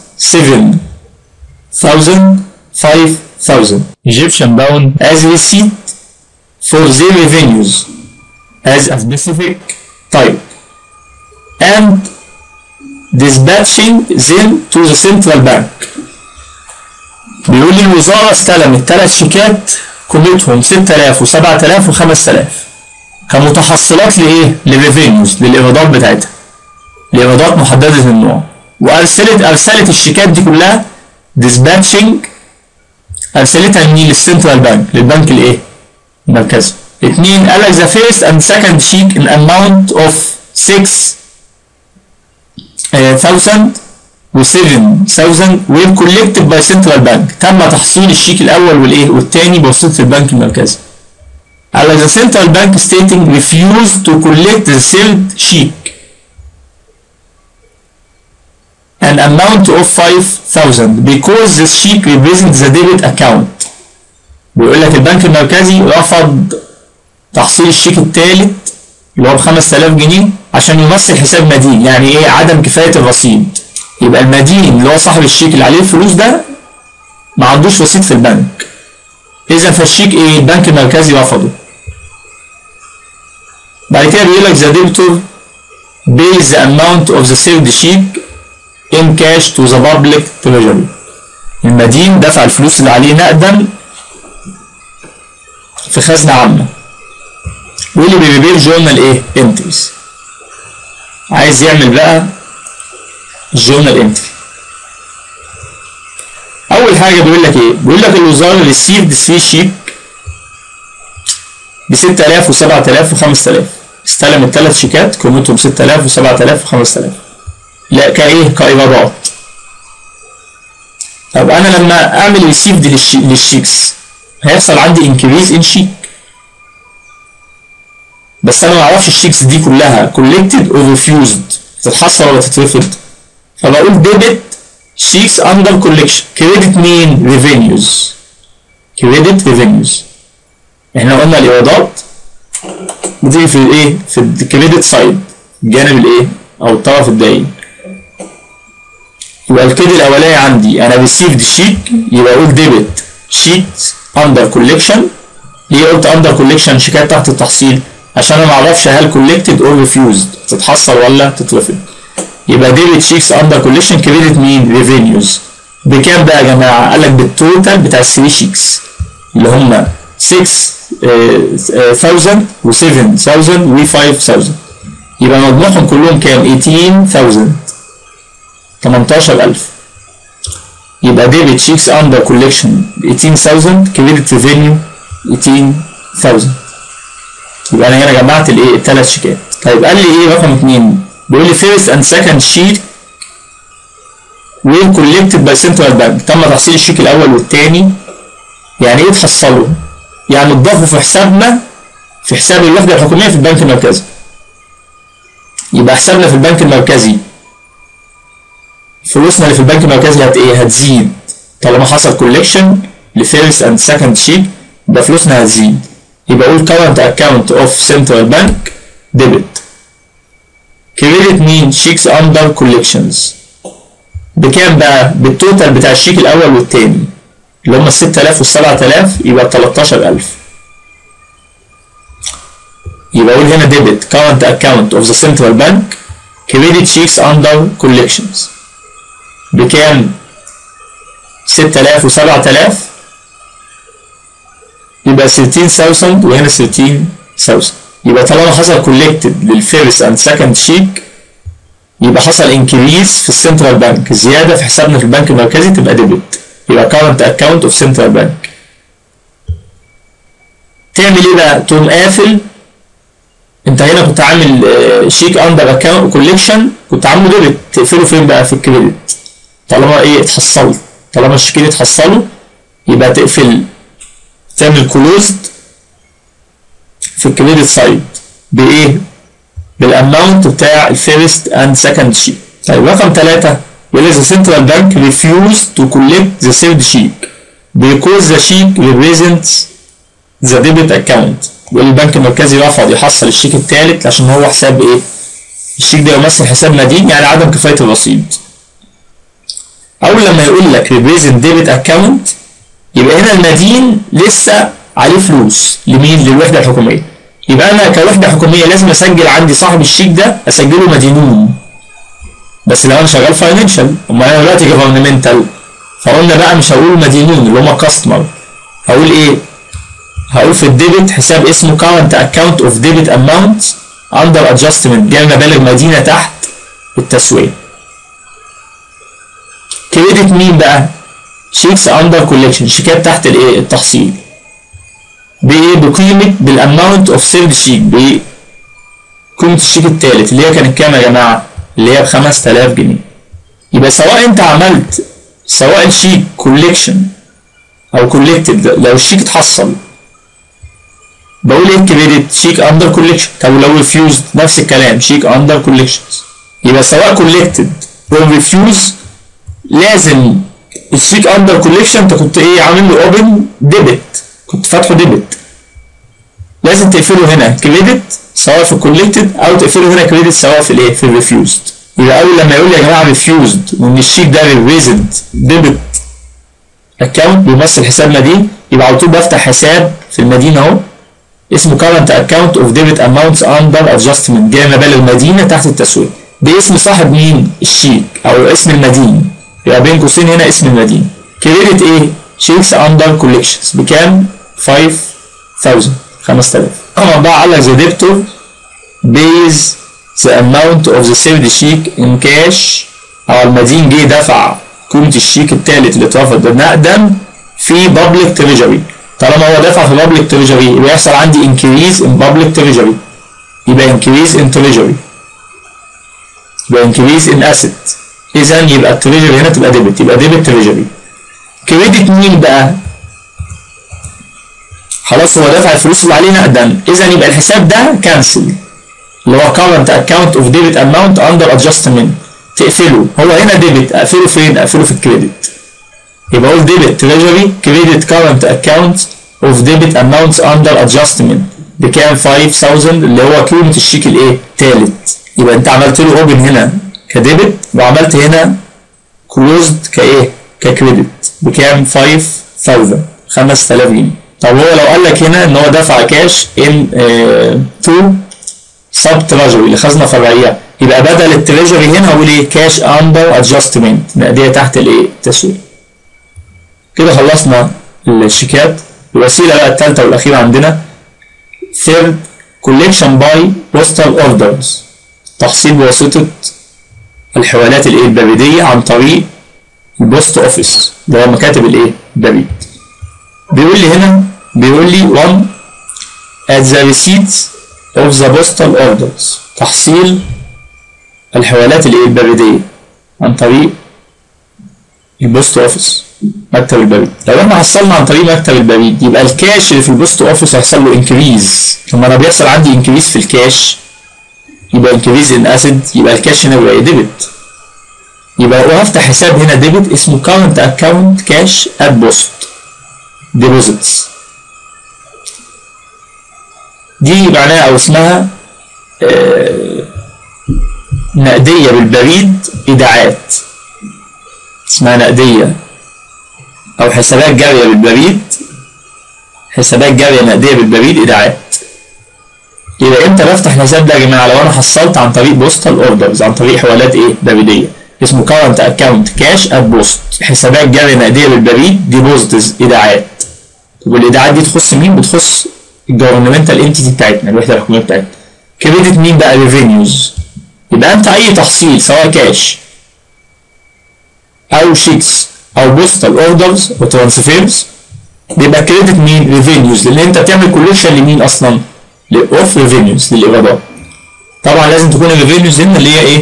Speaker 1: 7000 5000 Egyptian pound as receipt for their revenues as a specific type and dispatching them to the central bank بيقول لي الوزارة استلمت ثلاث شيكات قيمتهم 6000 و7000 و5000 كمتحصلات لإيه؟ للريفينيوز للإيرادات بتاعتها لإيرادات محددة النوع وأرسلت أرسلت الشيكات دي كلها dispatching أرسلتها لمين؟ للسنترال بانك للبنك الإيه؟ المركزي اتنين قال لك the first and second check in amount of 6000 و 7000 were collected by central bank تم تحصيل الشيك الاول والايه والثاني بواسطه البنك المركزي على the central bank stating refused to collect the third check an amount of 5000 because this check represents the debit account بيقول لك البنك المركزي رفض تحصيل الشيك الثالث اللي هو ب 5000 جنيه عشان يمثل حساب مدين يعني ايه عدم كفايه الرصيد يبقى المدين اللي هو صاحب الشيك اللي عليه الفلوس ده ما عندوش رصيد في البنك اذا فالشيك ايه البنك المركزي رفضه بعد كده بيقول لك the debtor pays the amount of the saved check in cash to the public treasury المدين دفع الفلوس اللي عليه نقدا في خزنة عامة واللي بيبير جورنال ايه انتريز عايز يعمل بقى جورنال انتري اول حاجه بيقول لك ايه بيقول لك الوزاره ريسيفد 3 شيك ب 6000 و7000 و5000 استلم الثلاث شيكات قيمتهم 6000 و7000 و5000 لا كايه كايرادات طب انا لما اعمل ريسيفد للشيكس هيحصل عندي انكريز ان شيك بس انا ما اعرفش الشيكس دي كلها كولكتد اور ريفيوزد تتحصل ولا تترفض فبقول ديبت شيكس اندر كولكشن كريدت مين ريفينيوز كريدت ريفينيوز احنا قلنا الايرادات بتيجي في الايه في الكريدت سايد الجانب الايه او الطرف الداين يبقى الكيد الاولاني عندي انا ريسيفد شيك يبقى اقول ديبت شيك اندر كولكشن ليه قلت اندر كولكشن شيكات تحت التحصيل عشان انا ما اعرفش هل كولكتد اور ريفيوزد تتحصل ولا تترفض يبقى ديبت شيكس اندر كولكشن كريدت مين ريفينيوز بكام بقى يا جماعه قال لك بالتوتال بتاع الثري شيكس اللي هم 6000 و 7000 و 5000 يبقى مجموعهم كلهم كام 18000 18000 يبقى ديبت شيكس اندر كوليكشن 18000 كريدت ريفينيو 18000 يبقى انا هنا جمعت الايه الثلاث شيكات طيب قال لي ايه رقم اثنين بيقول لي فيرست اند سكند شيك وين كولكتد باي سنترال بانك تم تحصيل الشيك الاول والثاني يعني ايه تحصلوا يعني اتضافوا في حسابنا في حساب الوحده الحكوميه في البنك المركزي يبقى حسابنا في البنك المركزي فلوسنا اللي في البنك المركزي هت ايه هتزيد طالما حصل كولكشن لفيرست اند سكند شيك يبقى فلوسنا هتزيد يبقى اقول current account of central bank debit كريدت مين شيكس اندر كولكشنز بكام بقى بالتوتال بتاع الشيك الاول والتاني اللي هم ال 6000 وال 7000 يبقى 13000 يبقى اقول هنا debit current account of the central bank credit checks under collections بكام 6000 و 7000 يبقى 13000 وهنا 13000 يبقى طالما حصل collected للفيرست اند سكند شيك يبقى حصل انكريز في السنترال بانك زياده في حسابنا في البنك المركزي تبقى ديبت يبقى current account of central bank تعمل ايه بقى تقوم قافل انت هنا كنت عامل شيك اندر اكونت كوليكشن كنت عامله ديبت تقفله فين بقى في الكريدت طالما ايه اتحصلت طالما الشيكين اتحصلوا يبقى تقفل تعمل كلوزد في الكريدت سايد بايه بالاماونت بتاع الفيرست اند سكند شيك طيب رقم ثلاثة يقول the central bank refused to collect the third sheet because the sheet represents the debit account يقول البنك المركزي رفض يحصل الشيك الثالث عشان هو حساب ايه الشيك ده يمثل حساب مدين يعني عدم كفاية الرصيد اول لما يقول لك represent debit account يبقى هنا المدين لسه عليه فلوس لمين للوحدة الحكومية يبقى انا كوحدة حكومية لازم اسجل عندي صاحب الشيك ده اسجله مدينون بس لو انا شغال فاينانشال امال انا دلوقتي جفرنمنتال فقلنا بقى مش هقول مدينون اللي هم كاستمر هقول ايه هقول في الديبت حساب اسمه current account of debit amounts under adjustment جاي مبالغ مدينة تحت التسوية كريدت مين بقى شيكس اندر كوليكشن شيكات تحت الايه التحصيل بايه بقيمة بالاماونت اوف سيرد شيك بايه قيمة الشيك التالت اللي هي كانت كام يا جماعة اللي هي ب 5000 جنيه يبقى سواء انت عملت سواء الشيك كوليكشن او كوليكتد لو الشيك اتحصل بقول ايه كريدت شيك اندر كوليكشن طب لو ريفيوزد نفس الكلام شيك اندر كوليكشنز يبقى سواء كوليكتد او ريفيوز لازم الشيك اندر كوليكشن انت كنت ايه عامل له اوبن ديبت كنت فاتحه ديبت لازم تقفله هنا كريدت سواء في الكوليكتد او تقفله هنا كريدت سواء في الايه في الريفيوزد يبقى اول لما يقول لي يا جماعه ريفيوزد وان الشيك ده ريفيزد ديبت اكونت بيمثل حساب مدين يبقى على طول بفتح حساب في المدينه اهو اسمه current account of debit amounts under adjustment جاي مبالغ مدينة تحت التسوية باسم صاحب مين الشيك او اسم المدين يبقى بين قوسين هنا اسم المدين كريدت ايه شيكس اندر كوليكشنز بكام 5000 5000 رقم أربعة قال لك the debtor pays the amount of the saved check in cash او المدين جه دفع قيمة الشيك الثالث اللي اترفض نقدا في public treasury طالما هو دفع في public treasury يبقى يحصل عندي increase in public treasury يبقى increase in treasury يبقى increase in asset اذا يبقى التريجري هنا تبقى ديبت يبقى ديبت تريجري كريدت مين بقى خلاص هو دفع الفلوس اللي عليه نقدا اذا يبقى الحساب ده كانسل اللي هو current account of debit amount under adjustment تقفله هو هنا ديبت اقفله فين اقفله في الكريدت يبقى اقول ديبت تريجري كريدت current account of debit amounts under adjustment بكام 5000 اللي هو قيمة الشيك الايه تالت يبقى انت عملت له اوبن هنا كديبت وعملت هنا كلوزد كايه ككريدت بكام 5000 5000 جنيه طب هو لو قال لك هنا ان هو دفع كاش ان تو سب تراجري لخزنه فرعيه يبقى بدل التريجري هنا هقول ايه كاش اندر ادجستمنت نقديه تحت الايه التسويق كده خلصنا الشيكات الوسيله بقى الثالثه والاخيره عندنا third collection by postal orders تحصيل بواسطه الحوالات الايه البريديه عن طريق البوست اوفيس اللي هو مكاتب الايه البريد بيقول لي هنا بيقول لي 1 at the receipts of the postal orders تحصيل الحوالات الايه البريديه عن طريق البوست اوفيس مكتب البريد لو احنا حصلنا عن طريق مكتب البريد يبقى الكاش اللي في البوست اوفيس هيحصل له انكريز لما انا بيحصل عندي انكريز في الكاش يبقى انكريز ان اسيد يبقى الكاش هنا بيبقى ديبت يبقى وهفتح حساب هنا ديبت اسمه current account cash at post deposits دي معناها او اسمها آه نقدية بالبريد إيداعات اسمها نقدية أو حسابات جارية بالبريد حسابات جارية نقدية بالبريد إيداعات يبقى امتى بفتح الحساب ده يا جماعة لو أنا حصلت عن طريق بوستال أوردرز عن طريق حوالات إيه بريدية اسمه current account cash at post حسابات جارية نقدية بالبريد ديبوزيتز إيداعات طب والإيداعات دي تخص مين؟ بتخص الجورنمنتال انتيتي بتاعتنا الوحدة الحكومية بتاعتنا كريدت مين بقى ريفينيوز يبقى انت اي تحصيل سواء كاش او شيكس او بوستال اوردرز وترانسفيرز بيبقى كريدت مين ريفينيوز لان انت بتعمل كوليكشن لمين اصلا اوف ريفينيوز للايرادات طبعا لازم تكون الريفينيوز هنا اللي هي ايه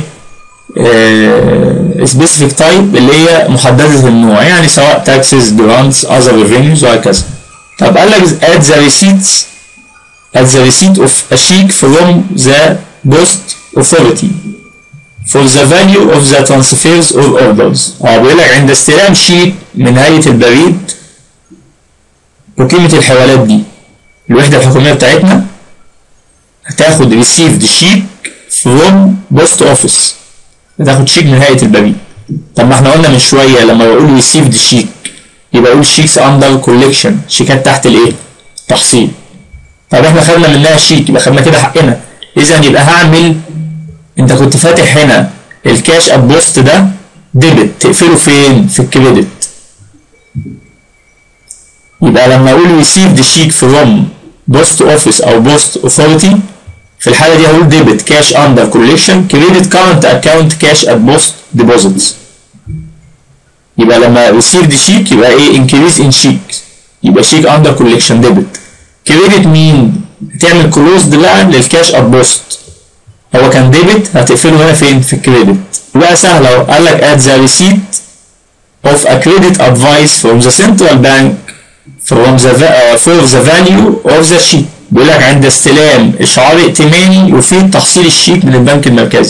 Speaker 1: سبيسيفيك تايب اللي هي محدده النوع يعني سواء تاكسز جرانتس اذر ريفينيوز وهكذا طب قال لك at the receipts at the receipt of a check from the post authority for the value of the transfers or orders اه بيقول لك عند استلام شيك من هيئة البريد وقيمة الحوالات دي الوحدة الحكومية بتاعتنا هتاخد received شيك from post office هتاخد شيك من هيئة البريد طب ما احنا قلنا من شوية لما بقول received شيك يبقى اقول شيكس under collection شيكات تحت الايه؟ تحصيل طب احنا خدنا منها شيك يبقى خدنا كده حقنا اذا يبقى هعمل انت كنت فاتح هنا الكاش اب بوست ده ديبت تقفله فين في الكريدت يبقى لما اقول received شيك from بوست اوفيس او بوست اوثوريتي في الحاله دي هقول ديبت كاش اندر كوليكشن كريدت كارنت اكونت كاش ات بوست ديبوزيتس يبقى لما received شيك يبقى ايه increase in شيك يبقى شيك اندر كوليكشن ديبت كريدت مين هتعمل كلوزد بقى للكاش ات بوست هو كان ديبت هتقفله هنا فين في الكريدت بقى سهله قال لك at the receipt of a credit advice from the central bank from the uh, for the value of the sheet بيقول لك عند استلام اشعار ائتماني يفيد تحصيل الشيك من البنك المركزي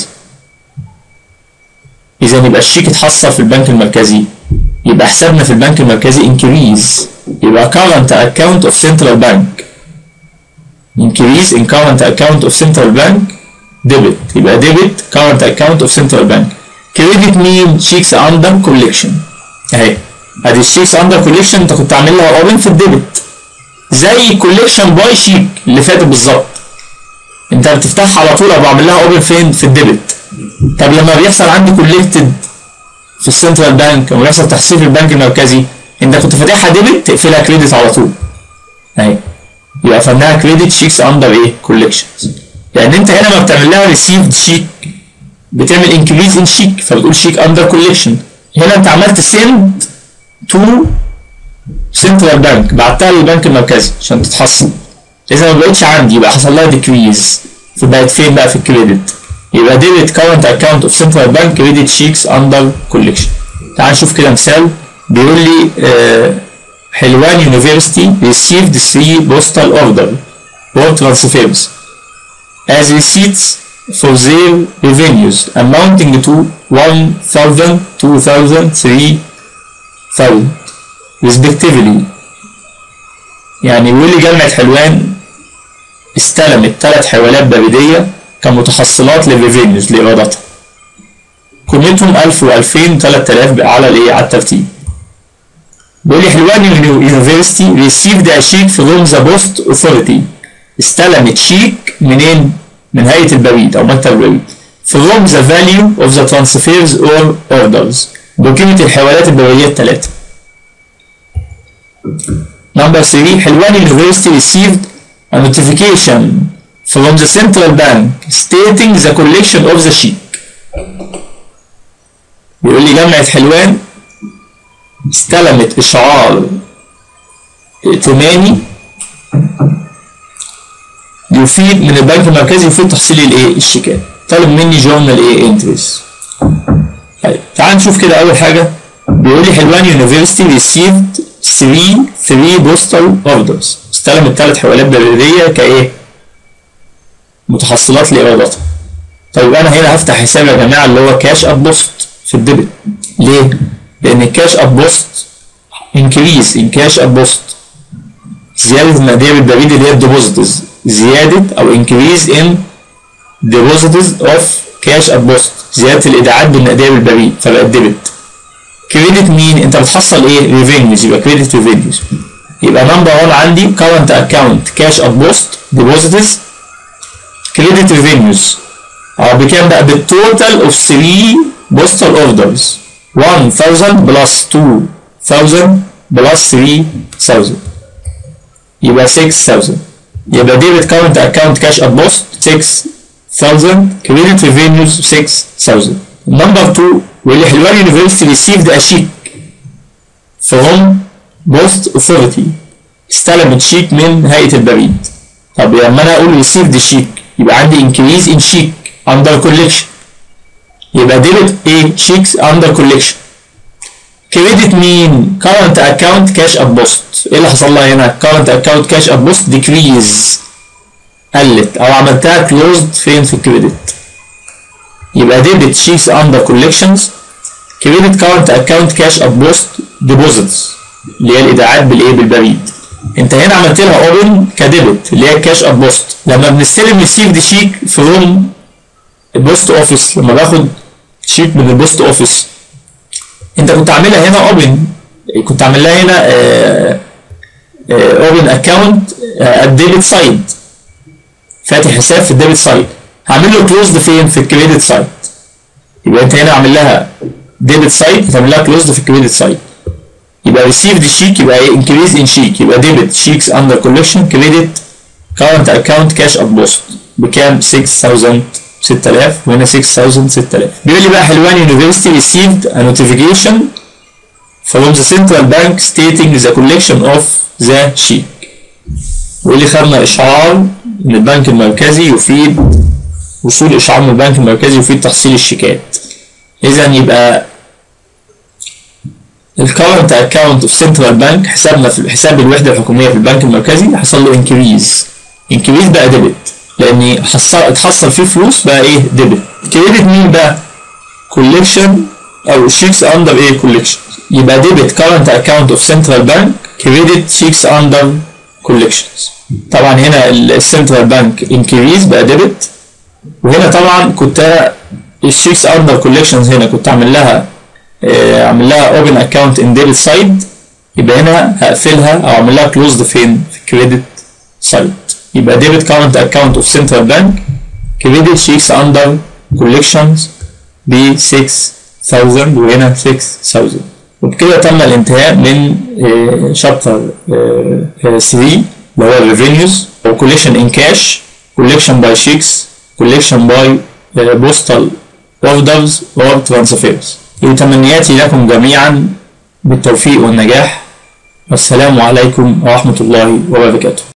Speaker 1: اذا يبقى الشيك اتحصل في البنك المركزي يبقى حسابنا في البنك المركزي increase يبقى current account of central bank increase in current account of central bank debit يبقى debit current account of central bank credit مين checks under collection اهي ادي الشيكس اندر كوليكشن انت كنت عامل لها اوبن في الديبت زي كوليكشن باي شيك اللي فاتت بالظبط انت بتفتحها على طول او بعمل لها اوبن فين في الديبت طب لما بيحصل عندي كوليكتد في السنترال بانك او بيحصل تحصيل في البنك المركزي انت كنت فاتحها ديبت تقفلها كريدت على طول اهي يبقى فانها كريدت شيكس اندر ايه كوليكشنز لان انت هنا ما بتعمل لها ريسيفد شيك بتعمل انكريز ان شيك فبتقول شيك اندر كوليكشن هنا انت عملت سند تو سنترال بانك بعتها للبنك المركزي عشان تتحصل اذا ما بقتش عندي يبقى حصل لها ديكريز فبقت فين بقى في الكريدت يبقى ديبت كارنت اكونت اوف سنترال بانك كريدت شيكس اندر كوليكشن تعال نشوف كده مثال بيقول لي آه حلوان يونيفرستي received three postal order or transfers as receipts for their revenues amounting to 1,000, 2,000, 3,000 respectively يعني بيقول لي جامعة حلوان استلمت ثلاث حوالات بريدية كمتحصلات للريفينيوز لإيراداتها قيمتهم 1000 و2000 3000 على الايه على الترتيب بيقول لي حلوان يونيفرستي received a check from the post authority استلمت شيك منين؟ من هيئة البريد أو مكتب البريد from the value of the transfers or orders بقيمة الحوالات البريدية الثلاثة Number 3 حلوان University received a notification from the central bank stating the collection of the check بيقول لي جامعة حلوان استلمت اشعار ائتماني يفيد من البنك المركزي يفيد تحصيل الايه الشيكات طالب مني جورنال ايه انتريز طيب تعال نشوف كده اول حاجه بيقول لي حلوان يونيفرستي ريسيفد 3 3 بوستال اوردرز استلمت ثلاث حوالات بريديه كايه متحصلات لايراداتها طيب انا هنا هفتح حساب يا جماعه اللي هو كاش اب بوست في الديبت ليه؟ لان الكاش اب بوست انكريز ان كاش اب بوست زياده المقدار البريد اللي هي الديبوزيتز زياده او انكريز ان deposits اوف كاش اب بوست زياده الايداعات بالنقديه بالبريد فبقت ديبت كريدت مين انت بتحصل ايه ريفينيوز يبقى كريدت ريفينيوز يبقى نمبر 1 عندي current account كاش اب بوست deposits كريدت ريفينيوز اه بكام بقى بالتوتال اوف 3 بوستال اوردرز 1000 بلس 2000 بلس 3000 يبقى 6000 يبقى ديبت كارنت اكونت كاش اب بوست 6000 كريدت ريفينيوز 6000 نمبر 2 واللي حلوان يونيفرستي ريسيفد ا شيك فروم بوست اوثورتي استلمت شيك من هيئه البريد طب لما انا اقول ريسيفد شيك يبقى عندي انكريز ان شيك اندر كوليكشن يبقى ديبت ايه شيكس اندر كوليكشن كريدت مين current account cash up post ايه اللي حصل لها هنا current account cash up post decrease قلت او عملتها closed فين في الكريدت يبقى debit sheets under collections credit current account cash up post deposits اللي هي الايداعات بالايه بالبريد انت هنا عملت لها اوبن كديبت اللي هي كاش اب بوست لما بنستلم ريسيفد شيك فروم البوست اوفيس لما باخد شيك من البوست اوفيس انت كنت عاملها هنا اوبن كنت عامل لها هنا اوبن اكونت الديبت سايد فاتح حساب في الديبت سايد هعمل له كلوزد فين في الكريدت سايد يبقى انت هنا عامل لها ديبت سايد هتعمل لها كلوزد في الكريدت سايد يبقى ريسيفد شيك يبقى ايه انكريز ان شيك يبقى ديبت شيكس اندر كولكشن كريدت كارنت اكونت كاش اب بوست بكام 6000 6000 وهنا 6000 6000 بيقول لي بقى حلوان يونيفرستي received a notification from the central bank stating the collection of the check ويقول لي خدنا اشعار من البنك المركزي يفيد وصول اشعار من البنك المركزي يفيد تحصيل الشيكات اذا يبقى الكارنت اكونت اوف سنترال بانك حسابنا في حساب الوحده الحكوميه في البنك المركزي حصل له انكريز انكريز بقى ديبت لان حصل اتحصل فيه فلوس بقى ايه ديبت كريدت مين بقى كوليكشن او شيكس اندر ايه كوليكشن يبقى ديبت كارنت اكونت اوف سنترال بانك كريدت شيكس اندر كوليكشنز طبعا هنا السنترال بانك انكريز بقى ديبت وهنا طبعا كنت الشيكس اندر كوليكشنز هنا كنت اعمل لها اعمل لها اوبن اكونت ان ديبت سايد يبقى هنا هقفلها او اعمل لها كلوزد فين في كريدت سايد يبقى ديبت كارنت اكونت اوف سنترال بانك كريدت شيكس اندر كوليكشنز ب 6000 وهنا 6000 وبكده تم الانتهاء من شابتر 3 اللي هو الريفينيوز او كوليكشن ان كاش كوليكشن باي شيكس كوليكشن باي بوستال اوردرز اور ترانسفيرز تمنياتي لكم جميعا بالتوفيق والنجاح والسلام عليكم ورحمة الله وبركاته